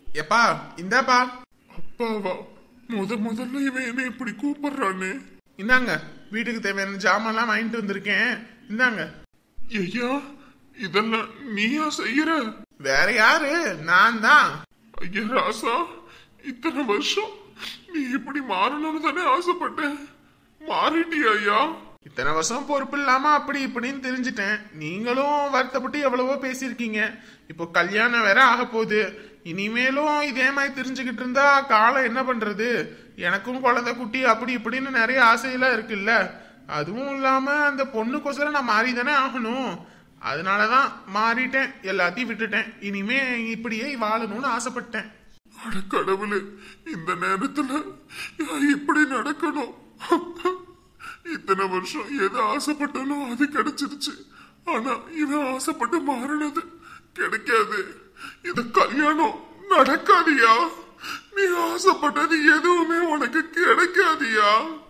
எப்பா இந்தாப்பா அப்பாவா முத முதல்ல இவன் என்ன இப்படி கூப்பிடுறானே இந்தாங்க வீட்டுக்கு தேவையான ஜாமான்லாம் வாங்கிட்டு வந்திருக்கேன் இந்தாங்க ஐயா இதெல்லாம் நீயா செய்யற வேற யாரு நான் தான் ஐயா ராசா இத்தனை வருஷம் நீ இப்படி மாறணும்னு தானே ஆசைப்பட்டேன் மாறிட்டியா ஐயா இத்தனை வருஷம் பொறுப்பு இல்லாம அப்படி இப்படின்னு தெரிஞ்சிட்டேன் நீங்களும் வருத்தப்பட்டு எவ்வளவோ பேசியிருக்கீங்க இப்போ கல்யாணம் வேற ஆக போகுது இனிமேலும் இதே மாதிரி தெரிஞ்சுக்கிட்டு இருந்தா காலம் என்ன பண்றது எனக்கும் குழந்தை குட்டி அப்படி இப்படின்னு நிறைய ஆசையெல்லாம் இருக்குல்ல அதுவும் இல்லாம அந்த பொண்ணுக்கோசரம் நான் மாறி தானே ஆகணும் அதனாலதான் மாறிட்டேன் எல்லாத்தையும் விட்டுட்டேன் இனிமே இப்படியே வாழணும்னு ஆசைப்பட்டேன் அட கடவுளே இந்த நேரத்துல நான் இப்படி நடக்கணும் இத்தனை வருஷம் எது ஆசைப்பட்டனோ அது கிடைச்சிருச்சு ஆனா இவன் ஆசைப்பட்டு மாறினது கிடைக்காது இது கல்யாணம் நடக்காதியா நீ ஆசைப்பட்டது எதுவுமே உனக்கு கிடைக்காதியா